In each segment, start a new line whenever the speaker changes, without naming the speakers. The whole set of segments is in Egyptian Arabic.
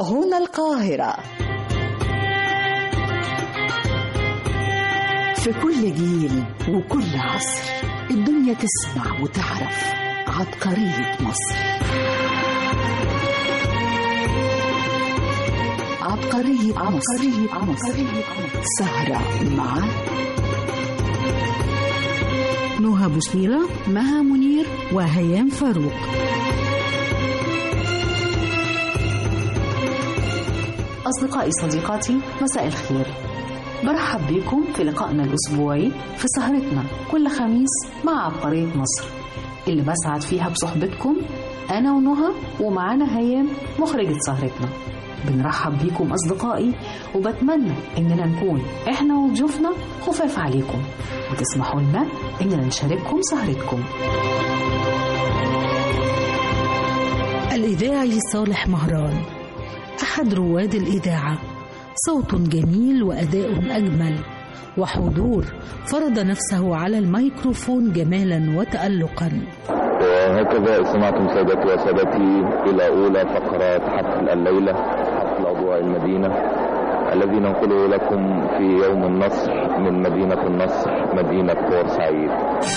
هنا القاهرة
في كل جيل وكل عصر الدنيا تسمع وتعرف عبقرية مصر عبقرية عبقرية مصر سهرة مع
نهى بوسنيلة مها منير وهيام فاروق
أصدقائي صديقاتي مساء الخير برحب بكم في لقائنا الأسبوعي في سهرتنا كل خميس مع عبقرية مصر اللي بسعد فيها بصحبتكم أنا ونهى ومعانا هيام مخرجة سهرتنا بنرحب بيكم أصدقائي وبتمنى إننا نكون إحنا وضيوفنا خفاف عليكم وتسمحوا لنا إننا نشارككم سهرتكم
الإذاعي صالح مهران أحد رواد الإذاعة صوت جميل وأداء أجمل وحضور فرض نفسه على الميكروفون جمالا وتألقا
وهكذا سمعتم سادتي وسادتي إلى أولى فقرات حفل الليلة حفل أضواء المدينة الذي ننقله لكم في يوم النصر من مدينة النصر مدينة بورسعيد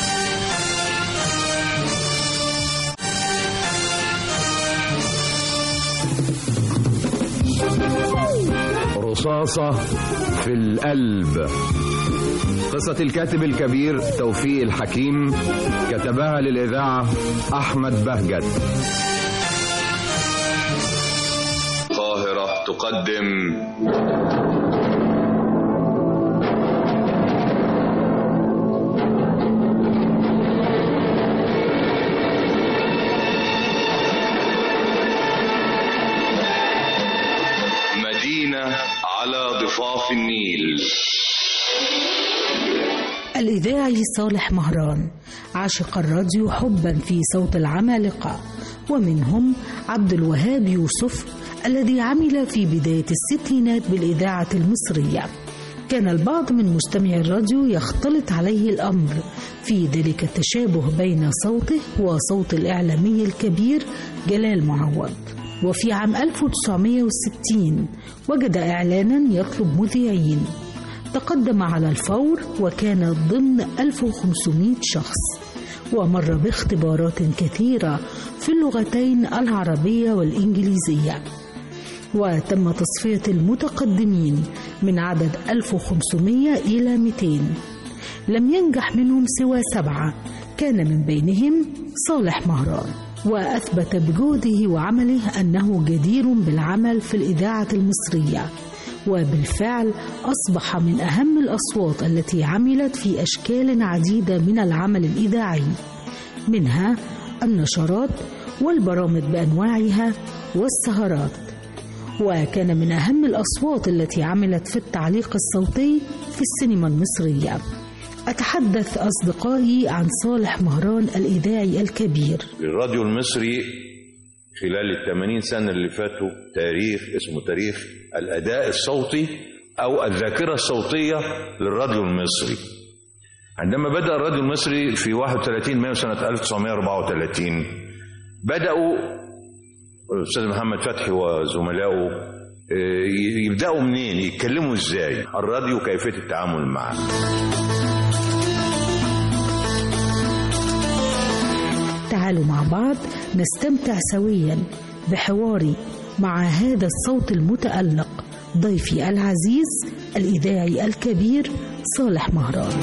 رصاصة في القلب قصة الكاتب الكبير توفيق الحكيم كتبها للإذاعة أحمد بهجت
القاهرة تقدم مدينة على ضفاف النيل
الإذاعي صالح مهران عشق الراديو حبا في صوت العمالقة ومنهم عبد الوهاب يوسف الذي عمل في بداية الستينات بالإذاعة المصرية كان البعض من مستمعي الراديو يختلط عليه الأمر في ذلك التشابه بين صوته وصوت الإعلامي الكبير جلال معوض وفي عام 1960 وجد إعلانا يطلب مذيعين تقدم على الفور وكان ضمن 1500 شخص ومر باختبارات كثيرة في اللغتين العربية والإنجليزية وتم تصفية المتقدمين من عدد 1500 إلى 200 لم ينجح منهم سوى سبعة كان من بينهم صالح مهران وأثبت بجهده وعمله أنه جدير بالعمل في الإذاعة المصرية وبالفعل أصبح من أهم الأصوات التي عملت في أشكال عديدة من العمل الإذاعي منها النشرات والبرامج بأنواعها والسهرات وكان من أهم الأصوات التي عملت في التعليق الصوتي في السينما المصرية أتحدث أصدقائي عن صالح مهران الإذاعي الكبير
الراديو المصري خلال الثمانين سنة اللي فاتوا تاريخ اسمه تاريخ الأداء الصوتي أو الذاكرة الصوتية للراديو المصري عندما بدأ الراديو المصري في 31 مايو سنة 1934 بدأوا الأستاذ محمد فتحي وزملائه يبدأوا منين يتكلموا ازاي الراديو كيفية التعامل معه
تعالوا مع بعض نستمتع سويا بحواري مع هذا الصوت المتألق ضيفي العزيز الإذاعي الكبير صالح مهران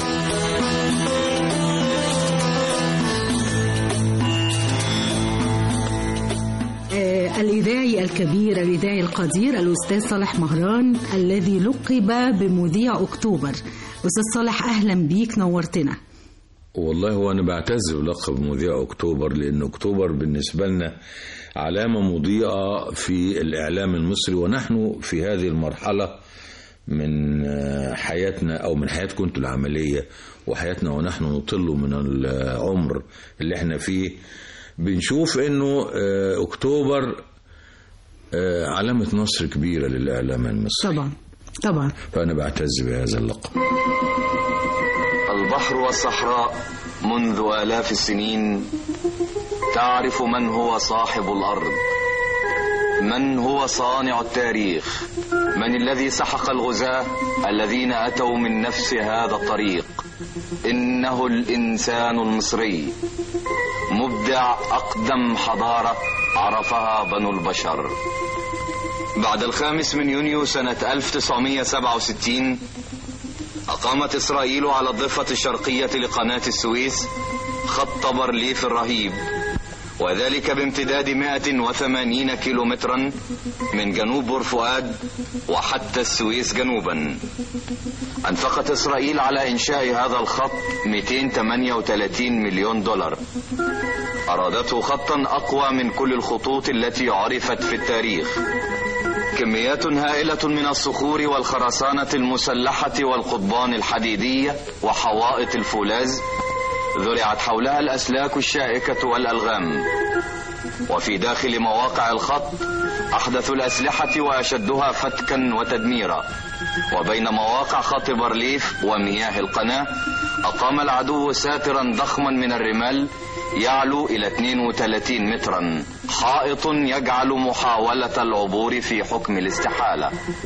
آه الإذاعي الكبير الإذاعي القدير الأستاذ صالح مهران الذي لقب بمذيع أكتوبر أستاذ صالح أهلا بيك نورتنا
والله هو أنا بعتز بلقب مذيع أكتوبر لأن أكتوبر بالنسبة لنا علامة مضيئة في الإعلام المصري ونحن في هذه المرحلة من حياتنا أو من حياتكم انتوا العملية وحياتنا ونحن نطل من العمر اللي احنا فيه بنشوف انه اكتوبر علامة نصر كبيرة للإعلام المصري
طبعا طبعا
فأنا بعتز بهذا اللقب
البحر والصحراء منذ آلاف السنين تعرف من هو صاحب الأرض من هو صانع التاريخ من الذي سحق الغزاة الذين أتوا من نفس هذا الطريق إنه الإنسان المصري مبدع أقدم حضارة عرفها بنو البشر بعد الخامس من يونيو سنة 1967 أقامت إسرائيل على الضفة الشرقية لقناة السويس خط برليف الرهيب وذلك بامتداد 180 كيلومترا من جنوب بورفؤاد وحتى السويس جنوبا أنفقت إسرائيل على إنشاء هذا الخط 238 مليون دولار أرادته خطا أقوى من كل الخطوط التي عرفت في التاريخ كميات هائلة من الصخور والخرسانة المسلحة والقضبان الحديدية وحوائط الفولاذ ذرعت حولها الأسلاك الشائكة والألغام وفي داخل مواقع الخط أحدث الأسلحة وأشدها فتكا وتدميرا وبين مواقع خط برليف ومياه القناة أقام العدو ساترا ضخما من الرمال يعلو إلى 32 مترا حائط يجعل محاولة العبور في حكم الاستحالة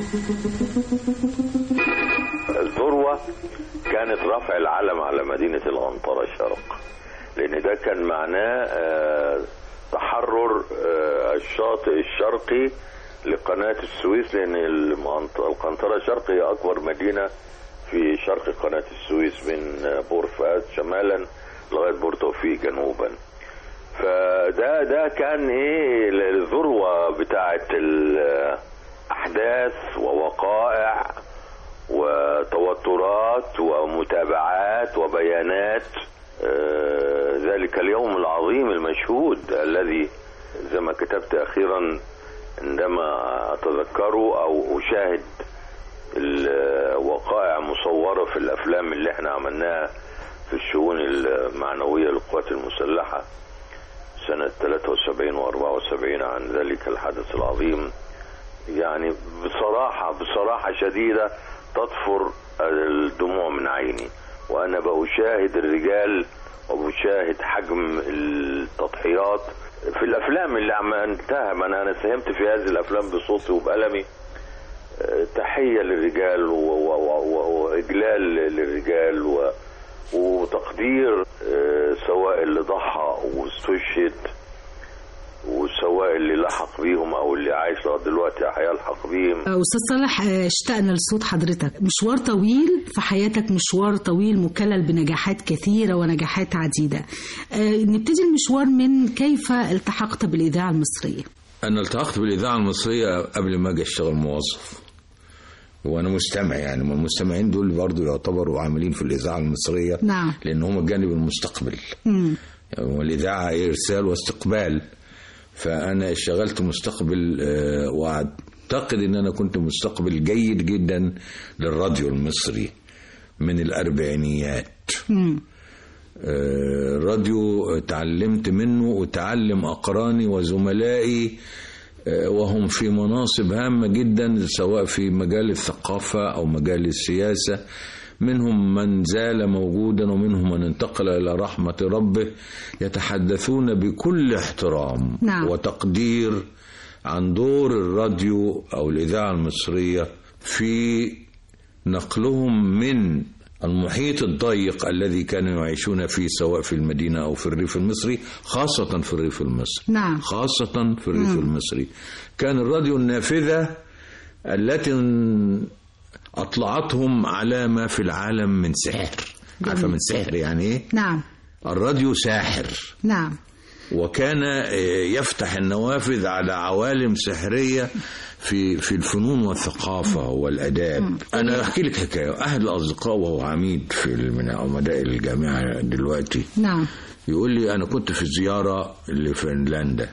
الذروة كانت رفع العلم على مدينة الغنطرة الشرق لأن ده كان معناه آه، تحرر آه، الشاطئ الشرقي لقناة السويس لأن المنط- القنطرة الشرق هي أكبر مدينة في شرق قناة السويس من آه، بور فؤاد شمالا لغاية بور توفيق جنوبا فده ده كان ايه الذروة بتاعت الأحداث ووقائع وتوترات ومتابعات وبيانات آه، ذلك اليوم العظيم المشهود الذي زي ما كتبت أخيرا عندما أتذكره أو أشاهد الوقائع مصورة في الأفلام اللي احنا عملناها في الشؤون المعنوية للقوات المسلحة سنة 73 و 74 عن ذلك الحدث العظيم يعني بصراحة بصراحة شديدة تطفر الدموع من عيني وأنا بشاهد الرجال وبشاهد حجم التضحيات في الأفلام اللي عملتها ما أنا أنا ساهمت في هذه الأفلام بصوتي وبقلمي آه، تحية للرجال و- و- و- وإجلال للرجال و- وتقدير آه، سواء اللي ضحى واستشهد وسواء اللي لحق بيهم او اللي عايش لغايه دلوقتي هيلحق بيهم
أستاذ صالح آه، اشتقنا لصوت حضرتك مشوار طويل في حياتك مشوار طويل مكلل بنجاحات كثيرة ونجاحات عديدة آه، نبتدي المشوار من كيف التحقت بالإذاعة المصرية
أنا التحقت بالإذاعة المصرية قبل ما أجي أشتغل موظف وأنا مستمع يعني ما المستمعين دول برضو يعتبروا عاملين في الإذاعة المصرية
نعم.
لأن هم الجانب المستقبل
مم.
والإذاعة إرسال واستقبال فأنا اشتغلت مستقبل آه، وأعتقد إن أنا كنت مستقبل جيد جدا للراديو المصري من الأربعينيات
مم.
آه، الراديو تعلمت منه وتعلم أقراني وزملائي آه، وهم في مناصب هامة جدا سواء في مجال الثقافة أو مجال السياسة منهم من زال موجودا ومنهم من انتقل إلى رحمة ربه يتحدثون بكل احترام
نعم.
وتقدير عن دور الراديو أو الإذاعة المصرية في نقلهم من المحيط الضيق الذي كانوا يعيشون فيه سواء في المدينة أو في الريف المصري خاصة في الريف المصري
نعم.
خاصة في الريف المصري كان الراديو النافذة التي أطلعتهم على ما في العالم من سحر عارفة من سحر يعني إيه؟
نعم
الراديو ساحر
نعم
وكان يفتح النوافذ على عوالم سحريه في في الفنون والثقافه والاداب انا احكي لك حكايه احد الاصدقاء وهو عميد في من عمداء الجامعه دلوقتي
نعم
يقول لي انا كنت في زياره لفنلندا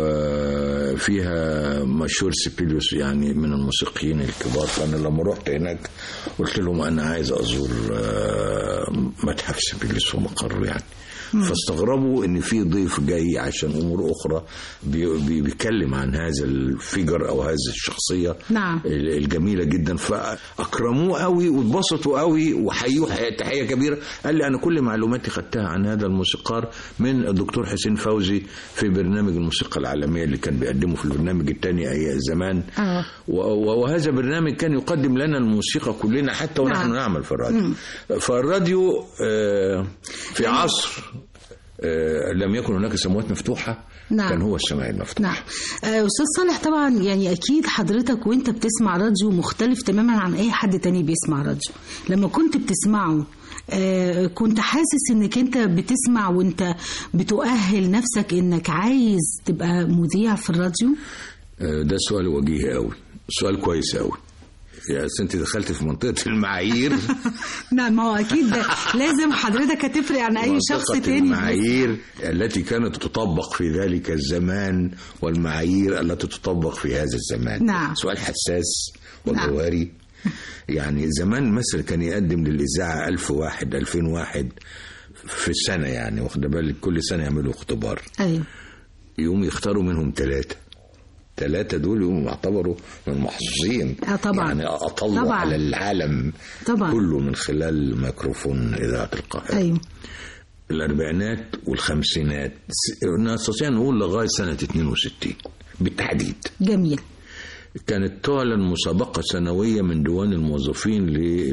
وفيها مشهور سيبيليوس يعني من الموسيقيين الكبار فانا لما رحت هناك قلت لهم انا عايز ازور آه، متحف سيبيليوس ومقره يعني فاستغربوا ان في ضيف جاي عشان امور اخرى بي- بي- بيتكلم عن هذا الفيجر او هذه الشخصيه
نعم.
ال- الجميله جدا فاكرموه قوي واتبسطوا قوي وحيوه حي- تحيه كبيره قال لي انا كل معلوماتي خدتها عن هذا الموسيقار من الدكتور حسين فوزي في برنامج الموسيقى العالميه اللي كان بيقدمه في البرنامج الثاني اي زمان
آه.
و- و- وهذا برنامج كان يقدم لنا الموسيقى كلنا حتى ونحن
نعم.
نعمل في الراديو فالراديو آه، في عصر آه، لم يكن هناك سماوات مفتوحه
نعم.
كان هو السماء المفتوح
نعم آه، استاذ صالح طبعا يعني اكيد حضرتك وانت بتسمع راديو مختلف تماما عن اي حد تاني بيسمع راديو لما كنت بتسمعه آه، كنت حاسس انك انت بتسمع وانت بتؤهل نفسك انك عايز تبقى مذيع في الراديو
آه، ده سؤال وجيه قوي سؤال كويس قوي يا أصل انت دخلت في منطقه المعايير
نعم ما هو اكيد ده لازم حضرتك هتفرق عن اي شخص
منطقة
تاني
المعايير التي كانت تطبق في ذلك الزمان والمعايير التي تطبق في هذا الزمان
نعم.
سؤال حساس
نعم.
وجوهري يعني زمان مثلا كان يقدم للإذاعة ألف واحد ألفين واحد في السنة يعني واخد بالك كل سنة يعملوا اختبار
ايوه
يقوم يختاروا منهم ثلاثة ثلاثة دول يقوموا يعتبروا من المحظوظين
آه طبعا.
يعني أطلوا
طبعا.
على العالم
طبعا.
كله من خلال ميكروفون إذاعة القاهرة
ايوه
الأربعينات والخمسينات س- نستطيع نقول لغاية سنة 62 بالتحديد
جميل
كانت تعلن مسابقة سنوية من ديوان الموظفين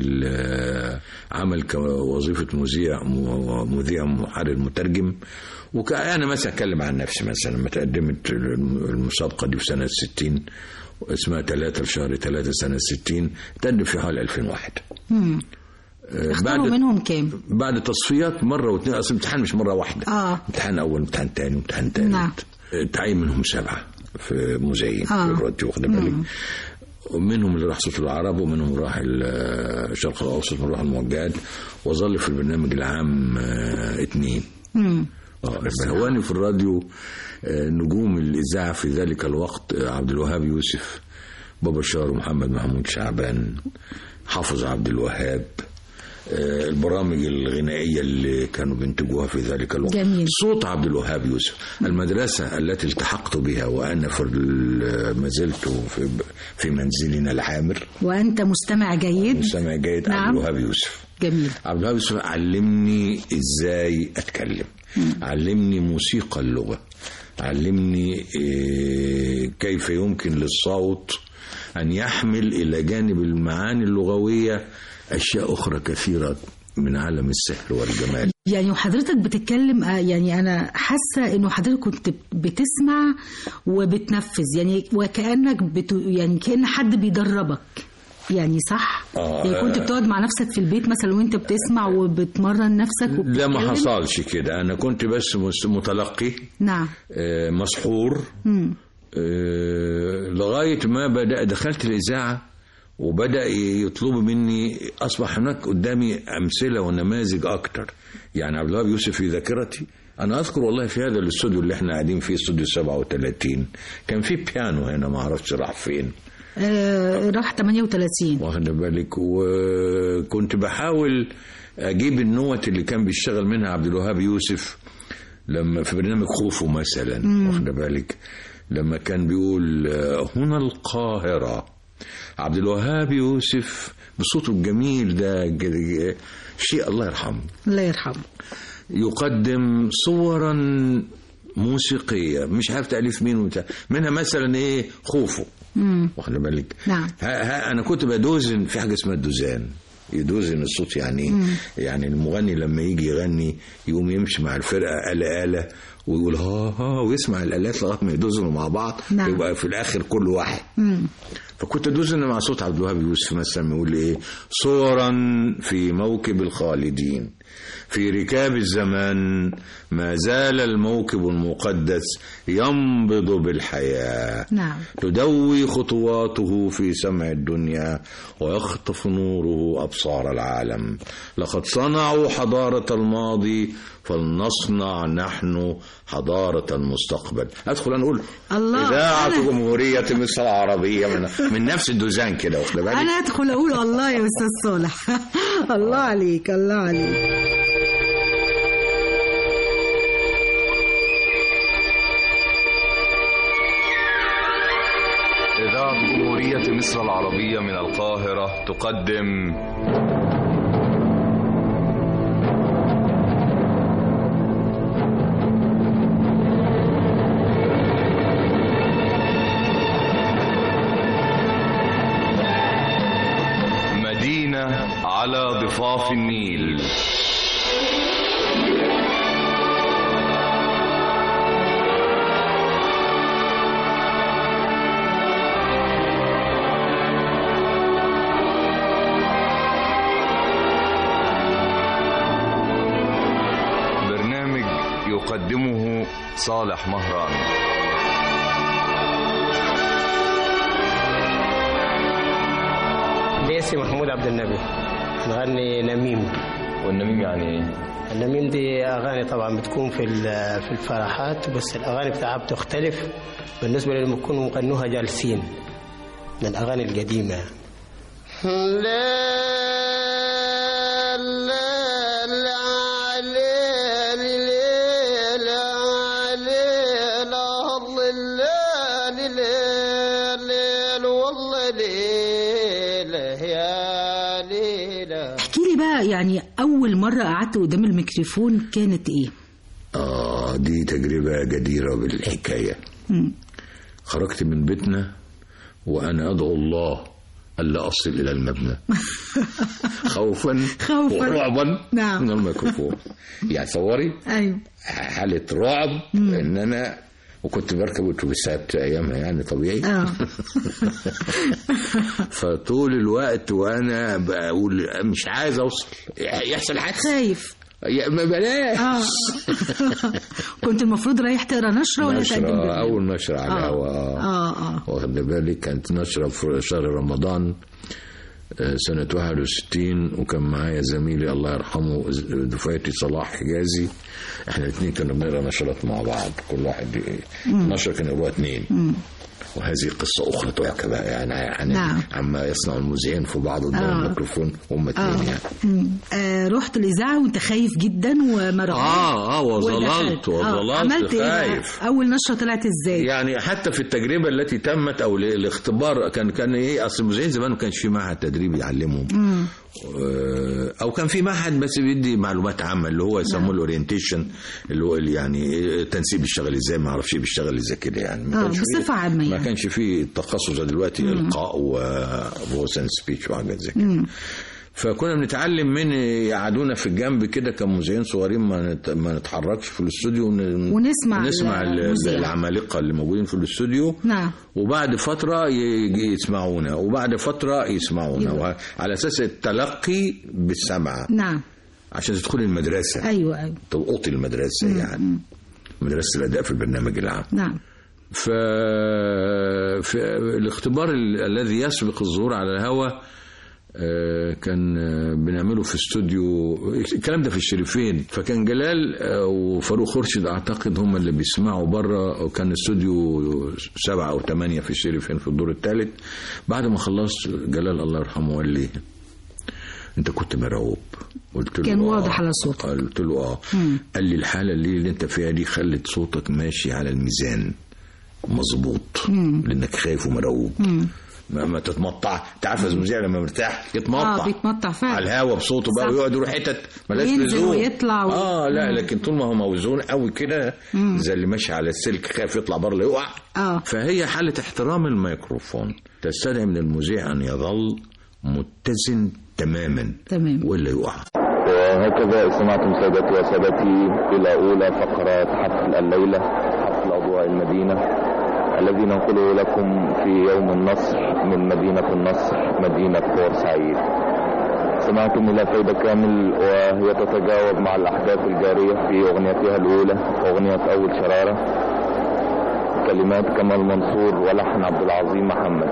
للعمل كوظيفة مذيع مذيع محرر مترجم وأنا مثلا أتكلم عن نفسي مثلا لما تقدمت المسابقة دي في سنة 60 اسمها 3 في شهر 3 سنة 60 تقدم في حوالي 2000 واحد
مم.
آه،
اختاروا منهم كام
بعد تصفيات مره واثنين اصل الامتحان مش مره واحده
آه.
امتحان اول امتحان تاني امتحان تالت
نعم.
آه، تعين منهم سبعه في مذيعين
آه.
في الراديو واخد بالك ومنهم اللي راح صوت العرب ومنهم راح ال- الشرق الاوسط ومنهم راح الموجهات وظل في البرنامج العام آه، اثنين
مم.
آه، البهواني في الراديو آه، نجوم الإذاعة في ذلك الوقت آه، عبد الوهاب يوسف بابا شار ومحمد محمود شعبان حافظ عبد الوهاب آه، البرامج الغنائية اللي كانوا بينتجوها في ذلك الوقت
جميل.
صوت عبد الوهاب يوسف المدرسة التي التحقت بها وأنا في ال- ما زلت في, في منزلنا العامر
وانت مستمع جيد
مستمع جيد
نعم.
عبد الوهاب يوسف
جميل
عبد الوهاب يوسف علمني ازاي اتكلم علمني موسيقى اللغه علمني إيه، كيف يمكن للصوت ان يحمل الى جانب المعاني اللغويه اشياء اخرى كثيره من عالم السحر والجمال
يعني وحضرتك بتتكلم آه، يعني انا حاسه انه حضرتك كنت بتسمع وبتنفذ يعني وكانك بت يعني كان حد بيدربك يعني صح؟
آه،
يعني كنت
آه.
بتقعد مع نفسك في البيت مثلا وانت بتسمع وبتمرن نفسك وبتتكلم
لا ما حصلش كده انا كنت بس مس- متلقي
نعم
آه، مسحور
مم.
آه، لغاية ما بدأ دخلت الإذاعة وبدأ يطلبوا مني أصبح هناك قدامي أمثلة ونماذج أكتر يعني عبد الوهاب يوسف في ذاكرتي أنا أذكر والله في هذا الاستوديو اللي احنا قاعدين فيه استوديو 37 كان في بيانو هنا ما أعرفش راح فين
آه راح 38
واخد بالك وكنت بحاول اجيب النوت اللي كان بيشتغل منها عبد الوهاب يوسف لما في برنامج خوفه مثلا واخد بالك لما كان بيقول آه، هنا القاهرة عبد الوهاب يوسف بصوته الجميل ده ج- شيء الله يرحمه
الله يرحمه
يقدم صورا موسيقية مش عارف تأليف مين وبتاع منها مثلا ايه خوفه
مم.
واخد بالك
نعم.
ها ها انا كنت بدوزن في حاجه اسمها الدوزان يدوزن الصوت يعني ايه يعني المغني لما يجي يغني يقوم يمشي مع الفرقه آلة آلة ويقول ها ها ويسمع الآلات لغايه ما يدوزنوا مع بعض
نعم.
يبقى في الاخر كل واحد
مم.
فكنت ادوزن مع صوت عبد الوهاب يوسف مثلا يقول ايه صورا في موكب الخالدين في ركاب الزمان ما زال الموكب المقدس ينبض بالحياه
نعم
تدوي خطواته في سمع الدنيا ويخطف نوره أبصار العالم لقد صنعوا حضارة الماضي فلنصنع نحن حضارة المستقبل أدخل أنا أقول
الله،
إذاعة
أنا-
جمهورية مصر العربية من, من نفس الدوزان كده واخد بالك
انا ادخل اقول الله يا استاذ صالح الله عليك الله عليك
جمهورية مصر العربية من القاهرة تقدم مدينة على ضفاف النيل برنامج يقدمه صالح مهران
باسم محمود عبد النبي نغني نميم
والنميم يعني ايه؟
النميم دي اغاني طبعا بتكون في ال- في الفرحات بس الاغاني بتاعها بتختلف بالنسبه لما يكونوا مغنوها جالسين من الاغاني القديمه
احكي لي بقى يعني أول مرة قعدت قدام الميكروفون كانت إيه؟
آه دي تجربة جديرة بالحكاية
مم.
خرجت من بيتنا وأنا أدعو الله ألا أصل إلى المبنى خوفا
خوفاً.
ورعبا
نعم.
من الميكروفون يعني تصوري
أيوه
حالة رعب إن أنا وكنت بركب اتوبيسات ايامها يعني طبيعي
اه
فطول الوقت وانا بقول مش عايز اوصل يحصل حادث
خايف
يا- ما بلاش
اه كنت المفروض رايح تقرا نشره ولا تقدم
نشرة
برنامج؟
أول نشرة على
آه.
الهواء
اه اه
واخد بالك كانت نشرة في شهر رمضان آه، سنة 61 وكان معايا زميلي الله يرحمه دفعتي صلاح حجازي احنا الاثنين كنا بنقرا نشرات مع بعض كل واحد نشرة كان يقراها اثنين وهذه قصة أخرى تحكى بقى يعني عن
نعم.
عما يصنع المذيعين في بعض قدام
آه.
الميكروفون هم اثنين
اه
يعني
مم. آه، رحت الاذاعه وانت خايف جدا ومرعوب
اه اه وظللت
ودخلت. آه،
وظللت
عملت ايه بقى؟
خايف
اول نشره طلعت ازاي
يعني حتى في التجربه التي تمت او ال- الاختبار كان كان ايه اصل المذيعين زمان ما كانش في معهد تدريب يعلمهم آه، او كان في معهد بس بيدي معلومات عامه اللي هو يسموه الاورينتيشن اللي هو اللي يعني التنسيق بيشتغل ازاي ما اعرفش إيه بيشتغل ازاي كده يعني ما
آه،
كانش فيه-
بصفة عامة
ما
يعني.
كانش فيه تخصص زي دلوقتي القاء وفويس اند سبيتش وحاجات زي كده فكنا بنتعلم من يقعدونا في الجنب كده كمذيعين صغيرين ما نت- ما نتحركش في الاستوديو ون-
ونسمع
ونسمع ال-
المذيع.
العمالقه اللي موجودين في الاستوديو
نعم
وبعد فترة يجي يسمعونا وبعد فترة يسمعونا وع- على أساس التلقي بالسمع
نعم
عشان تدخلي المدرسة
ايوه ايوه
تلقطي المدرسة يعني مدرسة الأداء في البرنامج العام
نعم
ف... في الاختبار ال- الذي يسبق الظهور على الهواء آه، كان آه، بنعمله في استوديو الكلام ده في الشريفين فكان جلال آه، وفاروق خورشيد اعتقد هم اللي بيسمعوا بره وكان استوديو سبعة او ثمانية في الشريفين في الدور الثالث بعد ما خلصت جلال الله يرحمه قال لي انت كنت مرعوب قلت له
كان
آه.
واضح على صوتك.
قلت له اه قال لي الحاله اللي, اللي انت فيها دي خلت صوتك ماشي على الميزان مظبوط لانك خايف ومرعوب ما, ما تتمطع انت عارف المذيع لما مرتاح يتمطع
اه بيتمطع فعلا
على الهوا بصوته بقى
صح.
ويقعد يروح حتت ملاش
وينزل
لزوم
ويطلع و-
اه لا لكن طول ما هو موزون قوي كده زي اللي ماشي على السلك خايف يطلع بره لا يقع
اه
فهي حالة احترام الميكروفون تستدعي من المذيع أن يظل متزن تماما
تمام
ولا يقع
وهكذا استمعتم سادتي وسادتي إلى أولى فقرات حفل الليلة حفل أضواء المدينة الذي ننقله لكم في يوم النصر من مدينة النصر مدينة بورسعيد سمعتم إلى فايدة كامل وهي تتجاوب مع الأحداث الجارية في أغنيتها الأولى أغنية أول شرارة كلمات كمال منصور ولحن عبد العظيم محمد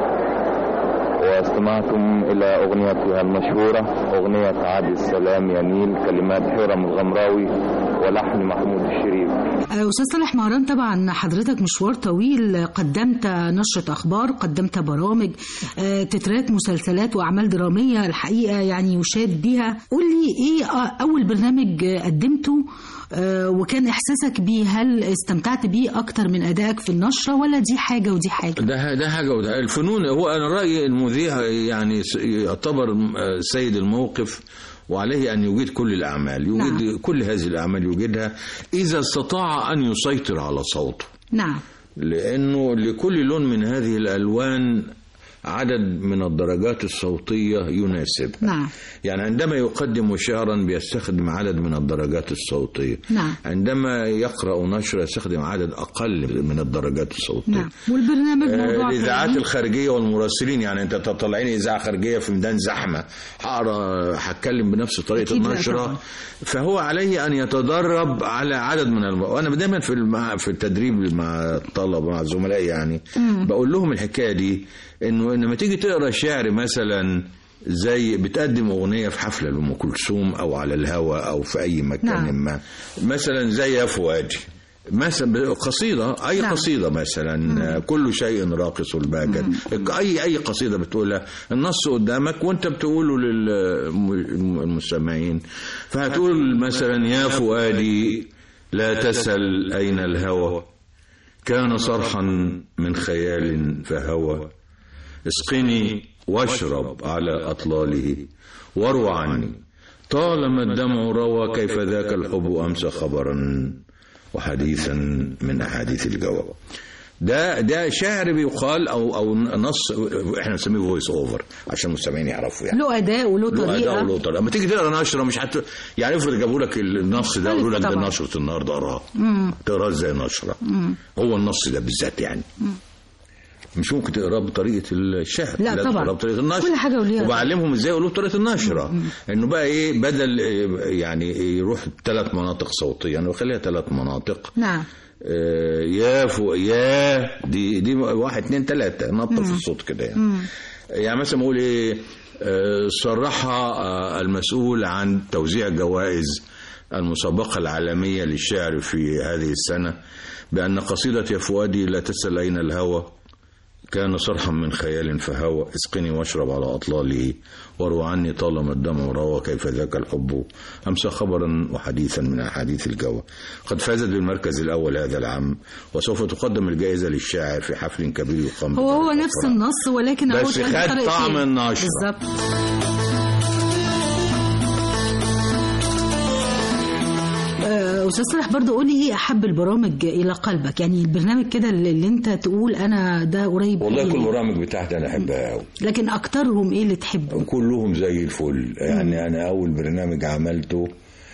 واستمعتم إلى أغنيتها المشهورة أغنية عاد السلام يا نيل كلمات حيرم الغمراوي ولحن محمود الشريف
آه، أستاذ صالح مهران طبعا حضرتك مشوار طويل قدمت نشرة أخبار قدمت برامج آه، تترات مسلسلات وأعمال درامية الحقيقة يعني يشاد بيها قول لي إيه آه، أول برنامج قدمته آه، وكان إحساسك بيه هل استمتعت بيه أكتر من أدائك في النشرة ولا دي حاجة ودي حاجة
ده ده حاجه وده الفنون هو انا رايي المذيع يعني س- يعتبر آه، سيد الموقف وعليه ان يجيد كل الاعمال يجيد
نعم.
كل هذه الاعمال يجيدها اذا استطاع ان يسيطر على صوته
نعم
لانه لكل لون من هذه الالوان عدد من الدرجات الصوتيه يناسب
نعم
يعني عندما يقدم شعرا بيستخدم عدد من الدرجات الصوتيه
نعم
عندما يقرا نشر يستخدم عدد اقل من الدرجات الصوتيه
نعم والبرنامج
آه،
موضوع
الاذاعات
تاني.
الخارجيه والمراسلين يعني انت تطلعيني اذاعه خارجيه في ميدان زحمه هقرا هتكلم بنفس طريقه
أكيد لا
النشره
طبعا.
فهو عليه ان يتدرب على عدد من الم... وانا دايما في الم... في التدريب مع الطلبه مع زملائي يعني بقول لهم الحكايه دي انه لما تيجي تقرا شعر مثلا زي بتقدم اغنيه في حفله لام كلثوم او على الهوا او في اي مكان
نعم.
ما مثلا زي يا فؤادي مثلا قصيدة أي
نعم.
قصيدة مثلا كل شيء راقص البهجة أي أي قصيدة بتقولها النص قدامك وأنت بتقوله للمستمعين فهتقول مثلا يا فؤادي لا تسل أين الهوى كان صرحا من خيال فهوى اسقني واشرب على أطلاله واروى عني طالما الدمع روى كيف ذاك الحب أمس خبرا وحديثا من أحاديث الجواب ده ده شعر بيقال او او نص احنا بنسميه فويس اوفر عشان المستمعين يعرفوا يعني
له أداء وله
له اداء
طريقة
وله طريقه لما تيجي تقرا نشره مش حت يعني افرض جابوا لك النص ده ويقولوا لك ده
طبعا.
نشره النهارده اقراها تقراه ازاي نشره هو النص ده بالذات يعني مش ممكن تقراه بطريقه الشعر
لا
لازم
طبعا.
تقراه بطريقه النشر
كل حاجة وليها
وبعلمهم ازاي يقولوا بطريقه النشره انه بقى ايه بدل إيه يعني يروح ثلاث مناطق صوتيه انا بخليها ثلاث مناطق
نعم
آه، يا فوق يا دي دي واحد اتنين تلاتة نطة في الصوت كده يعني يعني مثلا اقول ايه آه، صرح آه، المسؤول عن توزيع جوائز المسابقة العالمية للشعر في هذه السنة بأن قصيدة يا فؤادي لا تسأل أين الهوى كان صرحا من خيال فهوى اسقني واشرب على أطلاله واروى عني طالما الدمع روى كيف ذاك الحب أمسى خبرا وحديثا من أحاديث الجوى قد فازت بالمركز الأول هذا العام وسوف تقدم الجائزة للشاعر في حفل كبير يقام
هو هو
بدار
نفس
الأفراح.
النص ولكن هو
بس
اتقال
خد
بطريقتين.
طعم النشرة.
بالظبط آه، استاذ صالح برضه قولي ايه احب البرامج الى قلبك يعني البرنامج كده اللي اللي انت تقول انا ده قريب
والله
إلي.
كل البرامج بتاعتي أنا أحبها أوي
لكن اكترهم ايه اللي تحبه
كلهم زي الفل يعني انا اول برنامج عملته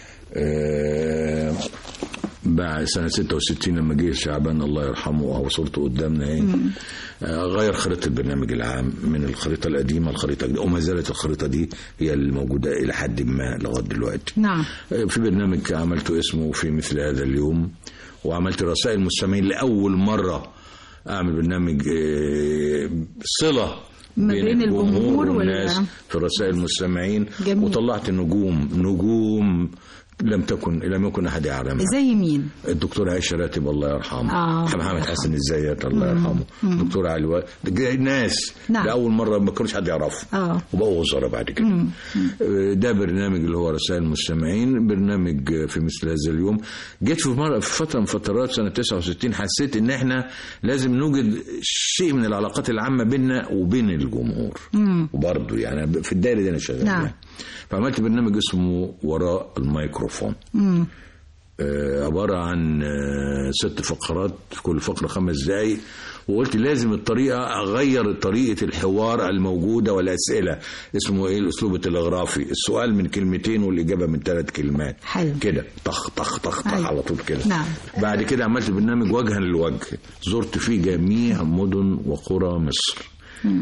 آه، بعد سنة 66 لما جه شعبان الله يرحمه أو صورته قدامنا اهي آه، غير خريطة البرنامج العام من الخريطة القديمة للخريطة الجديدة وما زالت الخريطة دي هي الموجودة إلى حد ما لغاية دلوقتي
نعم
آه، في برنامج عملته اسمه في مثل هذا اليوم وعملت رسائل المستمعين لأول مرة أعمل برنامج آه، صلة
ما بين الجمهور وال-
والناس في رسائل المستمعين
جميل.
وطلعت نجوم نجوم لم تكن لم يكن احد يعلمها
زي مين
الدكتور عائشه راتب الله يرحمه
آه.
محمد حسن الزيات الله يرحمه الدكتور علي و... ده ناس
نعم.
ده اول مره ما كانوش حد يعرفه
اه
وبقوا وزراء بعد كده آه، ده برنامج اللي هو رسائل المستمعين برنامج آه، في مثل هذا اليوم جيت في مرة في فتره من فترات سنه 69 حسيت ان احنا لازم نوجد شيء من العلاقات العامه بيننا وبين الجمهور وبرضه يعني في الدائره دي انا شغال
نعم.
يعني. فعملت برنامج اسمه وراء الميكروفون
مم.
آه، عبارة عن آه، ست فقرات في كل فقرة خمس دقايق وقلت لازم الطريقة أغير طريقة الحوار الموجودة والأسئلة اسمه إيه الأسلوب التلغرافي السؤال من كلمتين والإجابة من ثلاث كلمات
حلو.
كده طخ طخ طخ طخ
أيوة.
على طول كده
نعم.
بعد كده عملت برنامج وجها للوجه زرت فيه جميع مدن وقرى مصر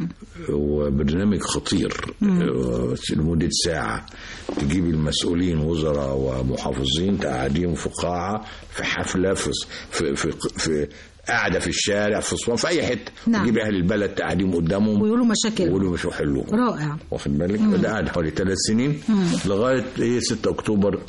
وبرنامج خطير آه، لمدة ساعة تجيب المسؤولين وزراء ومحافظين تقعديهم في قاعة في حفلة في في في, في قاعدة في الشارع في أسوان في أي حتة
نعم.
تجيب أهل البلد تقعديهم قدامهم
ويقولوا مشاكل
ويقولوا مش حلوهم
رائع
واخد بالك ده قعد حوالي ثلاث سنين لغايه ايه 6 اكتوبر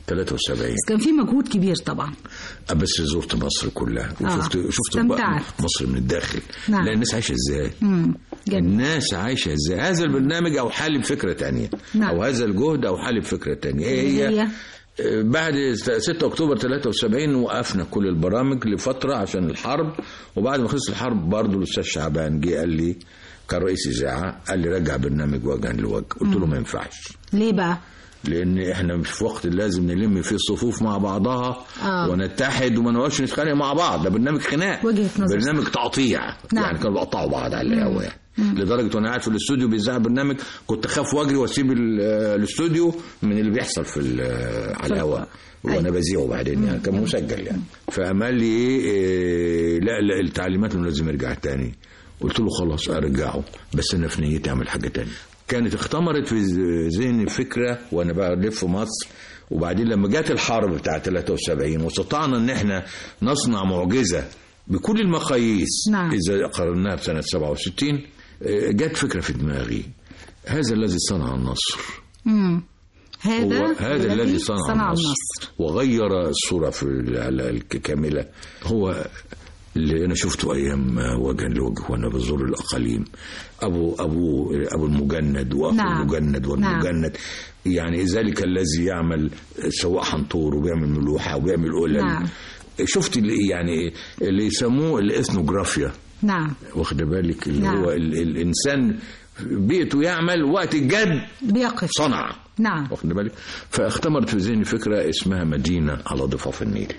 73
بس كان في مجهود كبير طبعا
بس زرت مصر كلها
آه.
وشفت شفت
استمتعت.
مصر من الداخل
نعم.
لا الناس عايشه ازاي
امم جميل
الناس عايشه ازاي هذا البرنامج او حالب فكره تانية
نعم.
او هذا الجهد او حالب فكره تانية ايه
اللي
هي
هي؟
آه، بعد 6 اكتوبر 73 وقفنا كل البرامج لفتره عشان الحرب وبعد ما خلص الحرب برضه الاستاذ شعبان جه قال لي كان رئيس اذاعه قال لي رجع برنامج وجها لوجه قلت له ما ينفعش
ليه بقى؟
لان احنا مش في وقت لازم نلم فيه الصفوف مع بعضها
آه.
ونتحد وما نقعدش نتخانق مع بعض ده برنامج خناق
وجهة نظر
برنامج تقطيع
نعم.
يعني كانوا بيقطعوا بعض على الهوا يعني لدرجه وانا قاعد في الاستوديو بيذاع برنامج كنت اخاف واجري واسيب ال- الاستوديو من اللي بيحصل في ال- على الهوا وانا بذيعه بعدين يعني كان مسجل يعني فقال لي ايه إيه، لا لا التعليمات انه لازم يرجع تاني قلت له خلاص ارجعه بس انا في نيتي اعمل حاجه تانية كانت اختمرت في ذهني فكره وانا بلف في مصر وبعدين لما جت الحرب بتاع 73 واستطعنا ان احنا نصنع معجزه بكل المقاييس
نعم.
اذا قارناها بسنه 67 آه، جت فكره في دماغي هذا الذي صنع النصر
امم هذا
هو هذا الذي صنع,
صنع
النصر,
النصر
وغير الصوره في ال- الكامله هو اللي انا شفته ايام وجها لوجه وانا بزور الاقاليم ابو ابو ابو المجند واخو
نعم.
المجند والمجند يعني ذلك الذي يعمل سواق حنطور وبيعمل ملوحه وبيعمل قلل
نعم.
شفت اللي يعني اللي يسموه الاثنوجرافيا
نعم
واخد بالك اللي
نعم.
هو ال الانسان بيئته يعمل وقت الجد
بيقف
صنع
نعم
واخد بالك فاختمرت في ذهني فكره اسمها مدينه على ضفاف النيل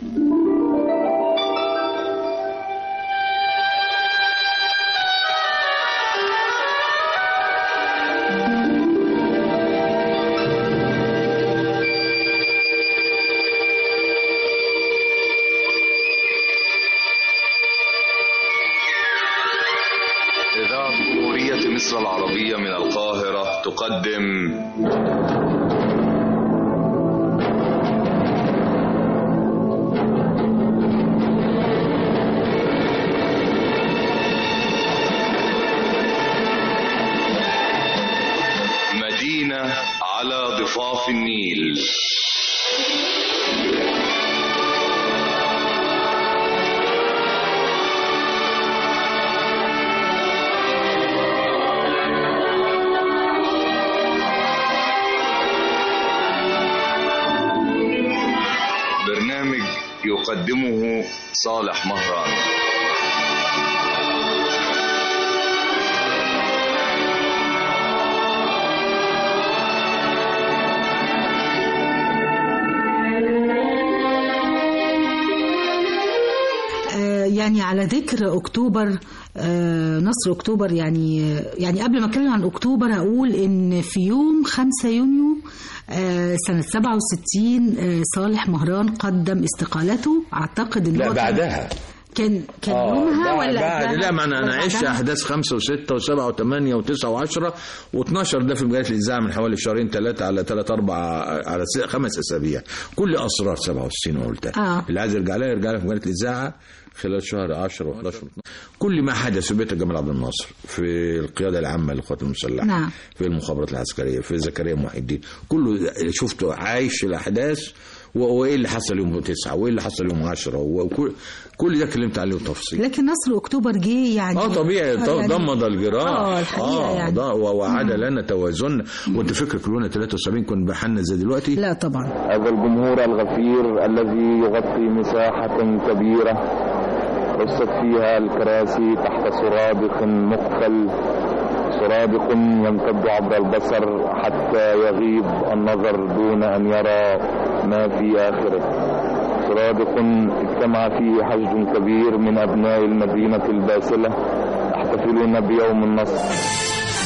إذاعة جمهورية مصر العربية من القاهرة تقدم مدينة على ضفاف النيل برنامج يقدمه صالح مهران
آه، يعني على ذكر اكتوبر آه، نصر اكتوبر يعني يعني قبل ما اتكلم عن اكتوبر هقول ان في يوم 5 يونيو آه، سنة 67 آه، صالح مهران قدم استقالته اعتقد ان
لا
هو كان-
بعدها
كان كان يومها
بعد-
ولا
بعد
قبلها؟
لا ما انا
ولا
انا عشت
بعدها؟
احداث خمسة وستة وسبعة وثمانية وتسعة وعشرة و12 ده في بداية الاذاعة من حوالي شهرين ثلاثة على ثلاث اربع على س- خمس اسابيع كل اسرار 67 قلتها
آه.
اللي عايز يرجع لها يرجع لها في بداية الاذاعة خلال شهر 10 و11 كل ما حدث في بيت جمال عبد الناصر في القياده العامه للقوات المسلحه
نعم.
في المخابرات العسكريه في زكريا محي الدين كله شفته عايش الاحداث و- وايه اللي حصل يوم تسعة وايه اللي حصل يوم 10 وكل كل ده اتكلمت عليه بتفصيل
لكن نصر اكتوبر جه يعني
اه طبيعي
آه،
ط-
يعني-
ضمد الجراح
اه الحقيقه
آه
يعني
ده و- وعاد لنا توازن وانت فكرك كلنا 73 كنا بحنا زي دلوقتي
لا طبعا
هذا الجمهور الغفير الذي يغطي مساحة كبيرة رصت فيها الكراسي تحت سرادق مقفل سرادق يمتد عبر البصر حتى يغيب النظر دون أن يرى ما في آخره سرادق اجتمع فيه حشد كبير من أبناء المدينة الباسلة يحتفلون بيوم النصر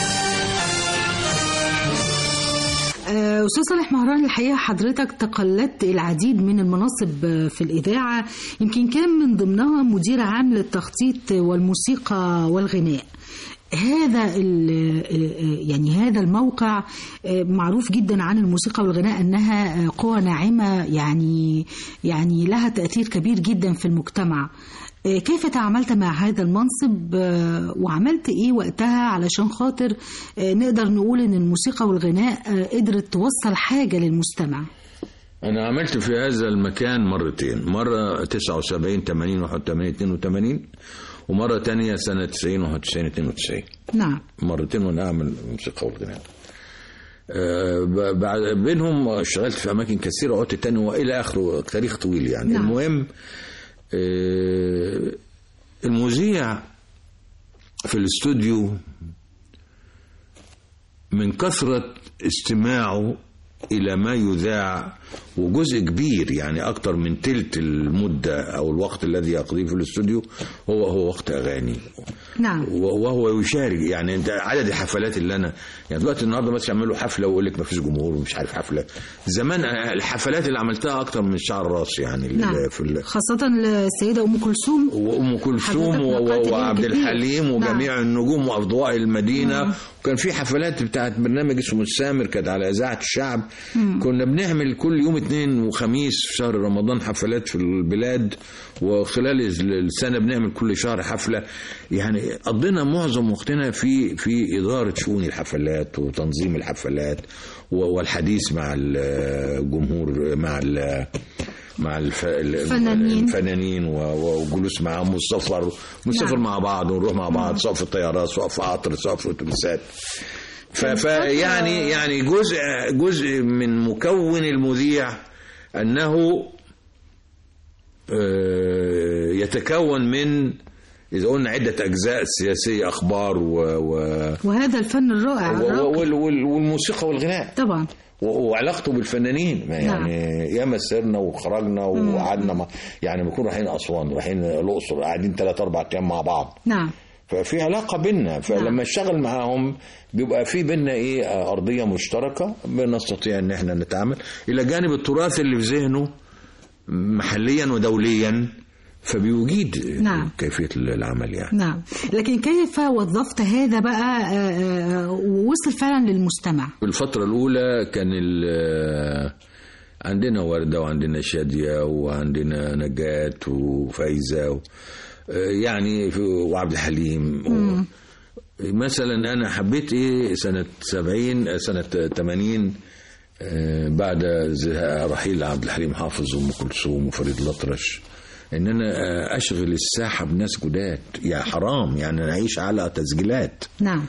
آه، أستاذ صالح مهران الحقيقة حضرتك تقلدت العديد من المناصب آه، في الإذاعة يمكن كان من ضمنها مدير عام للتخطيط والموسيقى والغناء هذا ال- آه، يعني هذا الموقع آه، معروف جدا عن الموسيقى والغناء انها آه، قوى ناعمه يعني يعني لها تاثير كبير جدا في المجتمع آه، كيف تعاملت مع هذا المنصب آه، وعملت ايه وقتها علشان خاطر آه، نقدر نقول ان الموسيقى والغناء آه، قدرت توصل حاجه للمستمع
أنا عملت في هذا المكان مرتين مرة 79 80 81 82 ومرة تانية سنة 90 91 92
نعم
مرتين وأنا أعمل موسيقى والغناء آه، ب- بعد بينهم اشتغلت في أماكن كثيرة وقت تاني وإلى آخره تاريخ طويل يعني
نعم.
المهم آه، المذيع في الاستوديو من كثرة استماعه إلى ما يذاع وجزء كبير يعني أكتر من تلت المدة أو الوقت الذي يقضيه في الاستوديو هو هو وقت أغاني
نعم
و- وهو يشارك يعني انت عدد الحفلات اللي انا يعني دلوقتي النهارده مثلا يعملوا حفله ويقول لك ما فيش جمهور ومش عارف حفله زمان الحفلات اللي عملتها اكتر من شعر راس يعني اللي
نعم
في ال...
خاصة السيدة أم كلثوم
وام كلثوم
حضرتك
و-
نقلت
و-
جيل
وعبد
كبير.
الحليم وجميع
نعم.
النجوم واضواء المدينه وكان في حفلات بتاعت برنامج اسمه السامر كانت على اذاعه الشعب كنا بنعمل كل يوم اثنين وخميس في شهر رمضان حفلات في البلاد وخلال السنه بنعمل كل شهر حفله يعني قضينا معظم وقتنا في في اداره شؤون الحفلات وتنظيم الحفلات و- والحديث مع الجمهور مع ال مع الف...
الفنانين.
الفنانين و- و- وجلوس معاهم والسفر ونسافر
نعم.
مع بعض ونروح مع بعض سواء في الطيارات سواء في قطر سواء في اتوبيسات ف... ف... يعني يعني جزء جزء من مكون المذيع انه آه، يتكون من اذا قلنا عده اجزاء سياسيه اخبار و... و...
وهذا الفن الرائع
و...
الراقي.
وال... وال... والموسيقى والغناء
طبعا
و- وعلاقته بالفنانين ما
نعم.
يعني ياما سرنا وخرجنا وقعدنا مع يعني بنكون رايحين اسوان رايحين الاقصر قاعدين ثلاث اربع ايام مع بعض
نعم
ففي علاقه بينا فلما
نعم.
اشتغل معاهم بيبقى في بينا ايه آه، ارضيه مشتركه بنستطيع ان احنا نتعامل الى جانب التراث اللي في ذهنه محليا ودوليا فبيجيد
نعم.
كيفيه العمل يعني
نعم لكن كيف وظفت هذا بقى آه، آه، ووصل فعلا للمستمع
في الفترة الأولى كان ال- عندنا وردة وعندنا شادية وعندنا نجاة وفايزة و يعني في- وعبد الحليم و مثلا أنا حبيت إيه سنة 70 سنة 80 آه، بعد زهاء رحيل عبد الحليم حافظ وأم كلثوم وفريد الأطرش ان انا آه، اشغل الساحه بناس جداد يا حرام يعني نعيش على تسجيلات
نعم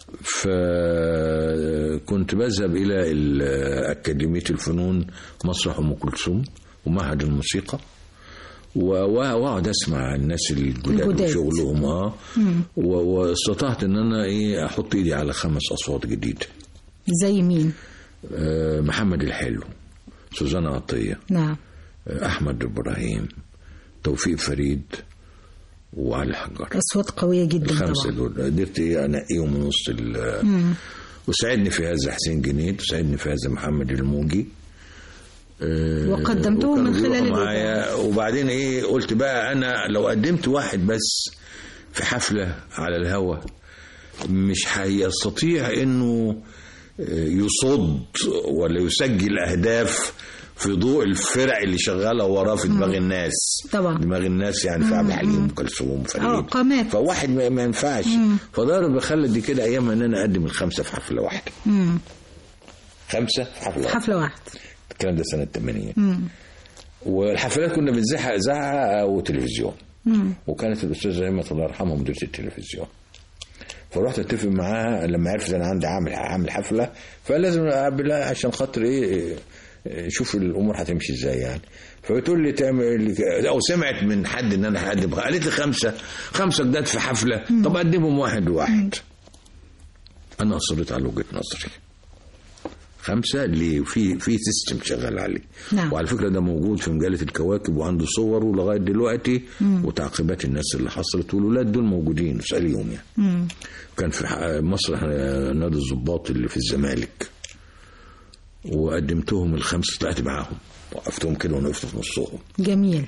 فكنت بذهب إلى ال- أكاديمية الفنون مسرح أم كلثوم ومعهد الموسيقى و- و- واقعد اسمع الناس الجداد
الجداد.
وشغلهم اه و- واستطعت ان انا ايه احط ايدي على خمس اصوات جديده
زي مين
آه، محمد الحلو سوزان عطيه
نعم
آه، احمد ابراهيم توفيق فريد وعلي حجر
أصوات قوية جدا
الخمسه
طبعا
دول قدرت ايه انقيهم من وسط ال- وساعدني في هذا حسين جنيد وساعدني في هذا محمد الموجي آه،
وقدمتهم
وكانوا
من خلال
بيروحوا
الإذاعة.
معايا وبعدين ايه قلت بقى انا لو قدمت واحد بس في حفله على الهوا مش هيستطيع انه آه، يصد ولا يسجل اهداف في ضوء الفرع اللي شغاله وراه في دماغ الناس
طبعا.
دماغ الناس يعني في عبد الحليم ام كلثوم
اه
فريد
قامات
فواحد ما ما ينفعش فضرب بخلد دي كده ايام ان انا اقدم الخمسه في حفله واحده
مم.
خمسه في حفله واحده
حفلة واحدة
الكلام ده سنه 80 والحفلات كنا بنذاعها اذاعه او تلفزيون وكانت الاستاذه همه الله يرحمها مديره التلفزيون فرحت اتفق معاها لما عرفت انا عندي عامل عامل حفله فلازم اقابلها عشان خاطر ايه إيه، شوف الامور هتمشي ازاي يعني فبتقول لي تعمل او سمعت من حد ان انا هقدم قالت لي خمسه خمسه جداد في حفله طب اقدمهم واحد واحد انا اصريت على وجهه نظري خمسه ليه في في سيستم شغال عليه
نعم.
وعلى فكره ده موجود في مجله الكواكب وعنده صوره لغايه دلوقتي وتعقيبات الناس اللي حصلت والولاد دول موجودين اساليهم يعني كان في ح- مسرح نادي الضباط اللي في الزمالك وقدمتهم الخمسه طلعت معاهم وقفتهم كده وانا وقفت في نصهم
جميل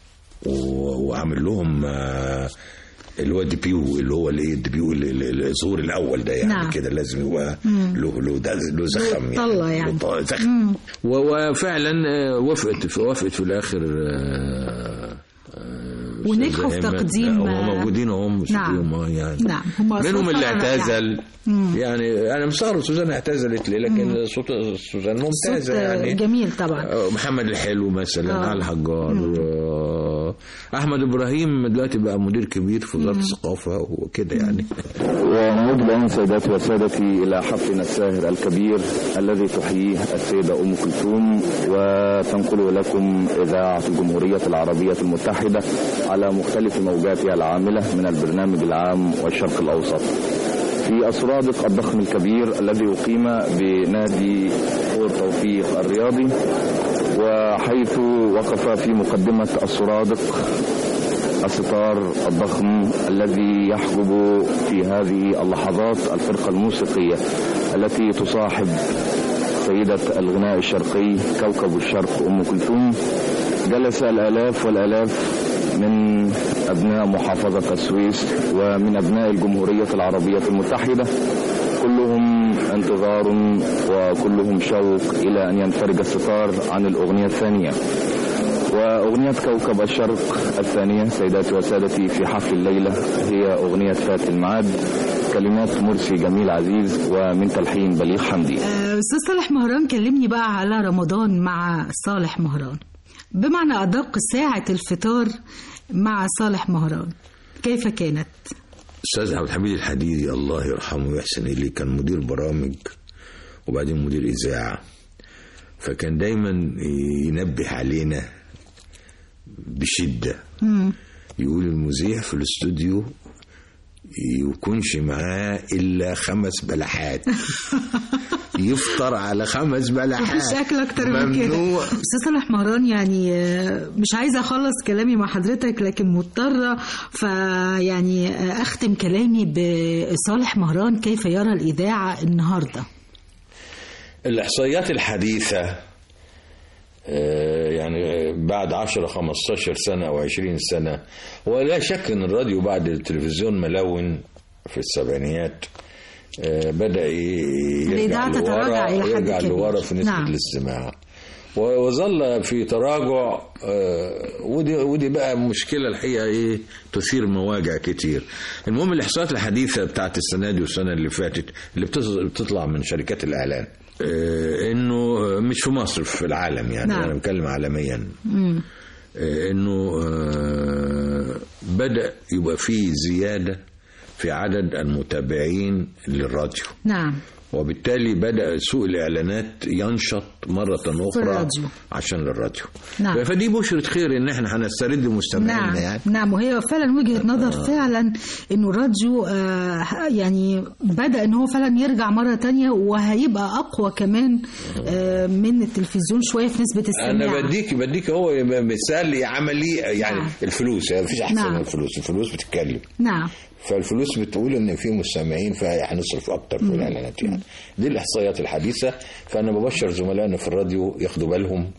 و- وعامل لهم آه، اللي هو الديبيو اللي هو الايه الديبيو ال- ال- الظهور الاول ده يعني
نعم.
كده لازم يبقى له له ده له زخم
طلة يعني.
له طلة زخم و- وفعلا آه، وافقت في وافقت في الاخر آه، آه،
ونجحوا في
أستاذ أيمن.
تقديم-
لا، هم موجودين هم مش
نعم.
فيهم، آه، يعني
نعم، هم أصوات
منهم اللي
طبعاً
اعتزل
مم.
يعني انا مستغرب سوزان اعتزلت ليه لكن صوت سوزان
صوت
ممتازه يعني
جميل طبعا
آه، محمد الحلو مثلا
آه.
علي الحجار آه، احمد ابراهيم دلوقتي بقى مدير كبير في وزاره الثقافه وكده يعني
ونعود الآن سيداتي وسادتي إلى حفلنا الساهر الكبير الذي تحييه السيدة أم كلثوم وتنقله لكم إذاعة الجمهورية العربية المتحدة على مختلف موجاتها العاملة من البرنامج العام والشرق الأوسط في السرادق الضخم الكبير الذي أقيم بنادي فور توفيق الرياضي وحيث وقف في مقدمة السرادق الستار الضخم الذي يحجب في هذه اللحظات الفرقة الموسيقية التي تصاحب سيدة الغناء الشرقي كوكب الشرق أم كلثوم جلس الآلاف والآلاف من أبناء محافظة السويس ومن أبناء الجمهورية العربية المتحدة كلهم انتظار وكلهم شوق إلى أن ينفرج الستار عن الأغنية الثانية وأغنية كوكب الشرق الثانية سيداتي وسادتي في حفل الليلة هي أغنية فات الميعاد كلمات مرسي جميل عزيز ومن تلحين بليغ حمدي
آه، أستاذ صالح مهران كلمني بقى على رمضان مع صالح مهران بمعنى أدق ساعة الفطار مع صالح مهران كيف كانت؟
استاذ عبد الحميد الحديدي الله يرحمه ويحسن اليه كان مدير برامج وبعدين مدير اذاعه فكان دايما ينبه علينا بشده
مم.
يقول المذيع في الاستوديو يكونش معاه الا خمس بلحات يفطر على خمس بلحات
مفيش أكل أكتر من كده
ممنوع
أستاذ صالح مهران يعني آه، مش عايزة أخلص كلامي مع حضرتك لكن مضطرة فيعني آه، أختم كلامي بصالح مهران كيف يرى الإذاعة النهاردة
الإحصائيات الحديثة آه، يعني بعد 10 15 سنة أو 20 سنة ولا شك أن الراديو بعد التلفزيون ملون في السبعينيات آه، بدأ ي- يرجع
الإذاعة تتراجع
لورا
إلى حد
يرجع
كبير.
لورا في نسبة
نعم.
الاستماع و- وظل في تراجع آه، ودي ودي بقى مشكله الحقيقه ايه تثير مواجع كتير المهم الاحصاءات الحديثه بتاعت السنه دي والسنه اللي فاتت اللي بتص- بتطلع من شركات الاعلان آه، انه آه، مش في مصر في العالم يعني
نعم.
انا بتكلم عالميا
مم.
آه، انه آه، بدا يبقى فيه زياده في عدد المتابعين للراديو
نعم
وبالتالي بدأ سوق الإعلانات ينشط مرة أخرى
الراديو.
عشان للراديو
نعم.
فدي بشرة خير إن إحنا هنسترد مستمعينا
نعم
يعني
نعم وهي فعلا وجهة نظر فعلا انه الراديو آه يعني بدأ ان هو فعلا يرجع مرة تانية وهيبقى اقوى كمان آه من التلفزيون شوية في نسبة السماع
أنا بديك بديك هو مثال عملي يعني
نعم.
الفلوس يعني مفيش أحسن
نعم.
من الفلوس الفلوس بتتكلم
نعم
فالفلوس بتقول ان في مستمعين فهنصرف اكتر في الاعلانات يعني دي الاحصائيات الحديثه فانا ببشر زملائنا في الراديو ياخدوا بالهم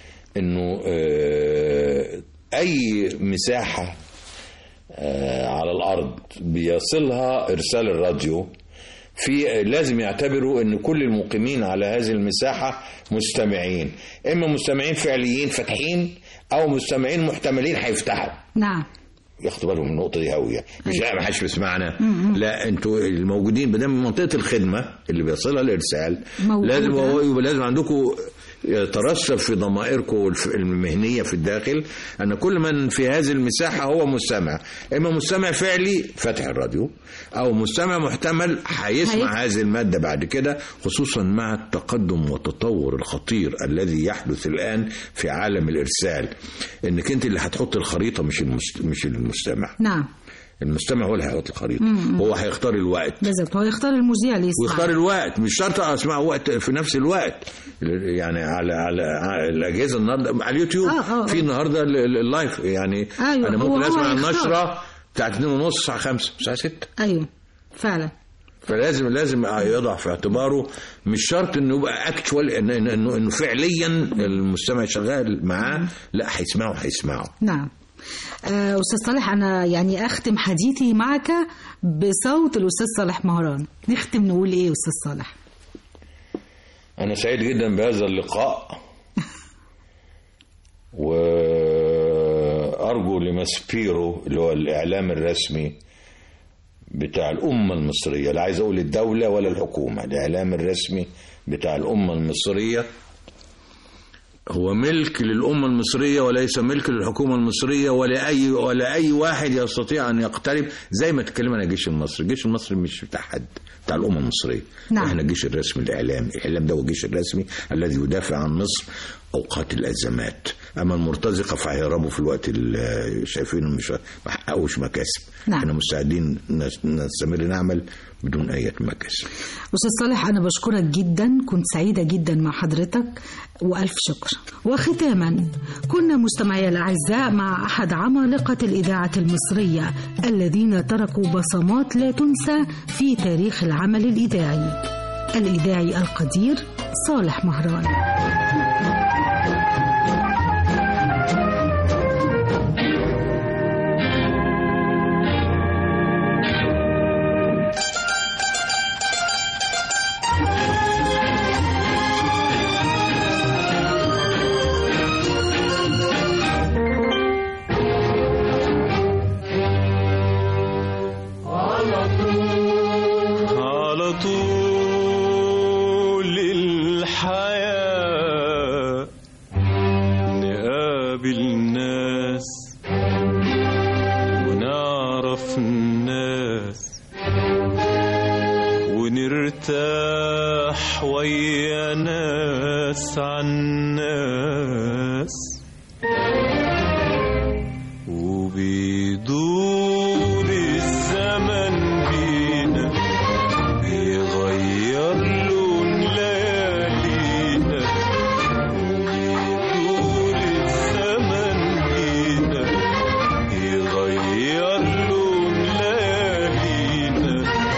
انه آه، اي مساحه آه، على الارض بيصلها ارسال الراديو في لازم يعتبروا ان كل المقيمين على هذه المساحه مستمعين اما مستمعين فعليين فاتحين او مستمعين محتملين هيفتحوا
نعم
ياخدوا بالهم من النقطه دي قوي مش لا ما حدش بيسمعنا لا انتوا الموجودين بدل منطقه الخدمه اللي بيصلها الارسال
موجودة.
لازم هو يبقى لازم عندكم يترسب في ضمائركم الف- المهنيه في الداخل ان كل من في هذه المساحه هو مستمع اما مستمع فعلي فاتح الراديو او مستمع محتمل هيسمع هذه الماده بعد كده خصوصا مع التقدم والتطور الخطير الذي يحدث الان في عالم الارسال انك انت اللي هتحط الخريطه مش المست... مش المستمع
نعم
المستمع هو اللي هيحط الخريطه هو هيختار الوقت
بالظبط هو يختار المذيع اللي يسمع
ويختار الوقت مش شرط اسمع وقت في نفس الوقت يعني على على, على الاجهزه النهارده على اليوتيوب
آه، آه،
في
آه.
النهارده ال- ال- اللايف يعني
أيوة،
انا
هو-
ممكن
هو
اسمع
هيختار.
النشره بتاعت 2 ونص الساعه 5 الساعه 6
ايوه فعلا
فلازم لازم يضع في اعتباره مش شرط انه يبقى اكتوال انه انه انه فعليا المستمع شغال معاه لا هيسمعه هيسمعه
نعم آه، أستاذ صالح أنا يعني أختم حديثي معك بصوت الأستاذ صالح مهران نختم نقول إيه يا أستاذ صالح
أنا سعيد جدا بهذا اللقاء وأرجو نرجو لماسبيرو اللي هو الإعلام الرسمي بتاع الأمة المصرية لا عايز أقول الدولة ولا الحكومة الإعلام الرسمي بتاع الأمة المصرية هو ملك للأمة المصرية وليس ملك للحكومة المصرية ولا أي ولا أي واحد يستطيع أن يقترب زي ما تكلم عن الجيش المصري، الجيش المصري مش بتاع حد بتاع الأمة المصرية.
نعم.
احنا الجيش الرسمي الإعلام، الإعلام ده هو الجيش الرسمي الذي يدافع عن مصر أوقات الأزمات، أما المرتزقة فهيهربوا في الوقت اللي شايفينه مش ما حققوش مكاسب.
نعم.
احنا مستعدين نس- نستمر نعمل بدون أي مكاسب.
أستاذ صالح أنا بشكرك جدا كنت سعيدة جدا مع حضرتك وألف شكر وختاما كنا مستمعي الأعزاء مع أحد عمالقة الإذاعة المصرية الذين تركوا بصمات لا تنسى في تاريخ العمل الإذاعي الإذاعي القدير صالح مهران
على طول الحياة نقابل ناس ونعرف الناس ونرتاح ويا ناس عن ناس وبيدور الزمن بينا بيغير لون ليالينا وبيدور الزمن بينا بيغير لون ليالينا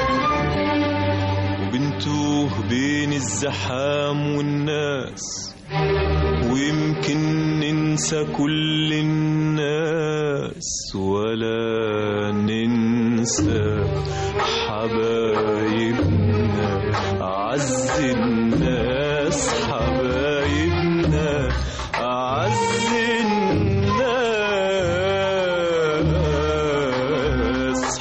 وبنتوه بين الزحام والناس ويمكن ننسى كل الناس ولا ننسى حبايبنا أعز الناس حبايبنا أعز الناس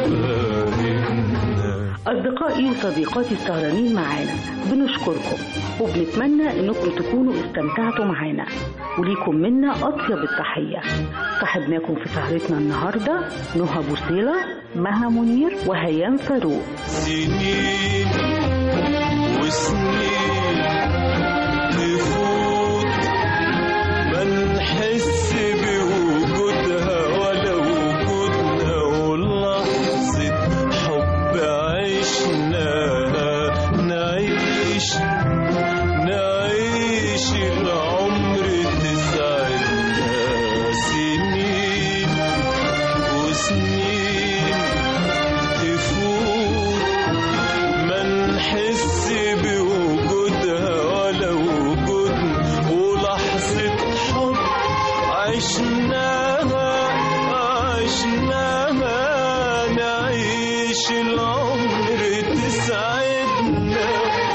حبايبنا
أصدقائي وصديقاتي السهرانين معانا بنشكركم وبنتمنى إنكم تكونوا استمتعتوا معانا وليكم منا أطيب التحية صاحبناكم في سهرتنا النهاردة نهى بوصيلة مها منير وهيام فاروق
سنين وسنين تفوت ما نحس بوجودها ولا وجودنا ولحظة حب عشناها نعيش نعيش العمر تسعدنا سنين وسنين تفوت ما نحس بوجودها ولا وجودنا ولحظة حب عشناها عشناها نعيش العمر تسعدنا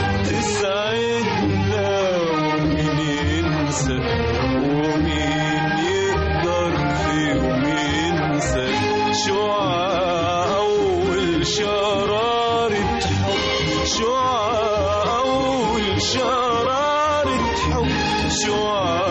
تسعدنا ومين ينسى ومين يقدر في يوم ينسى شعاع أول شرارة حب شعاع أول شرارة حب شعاع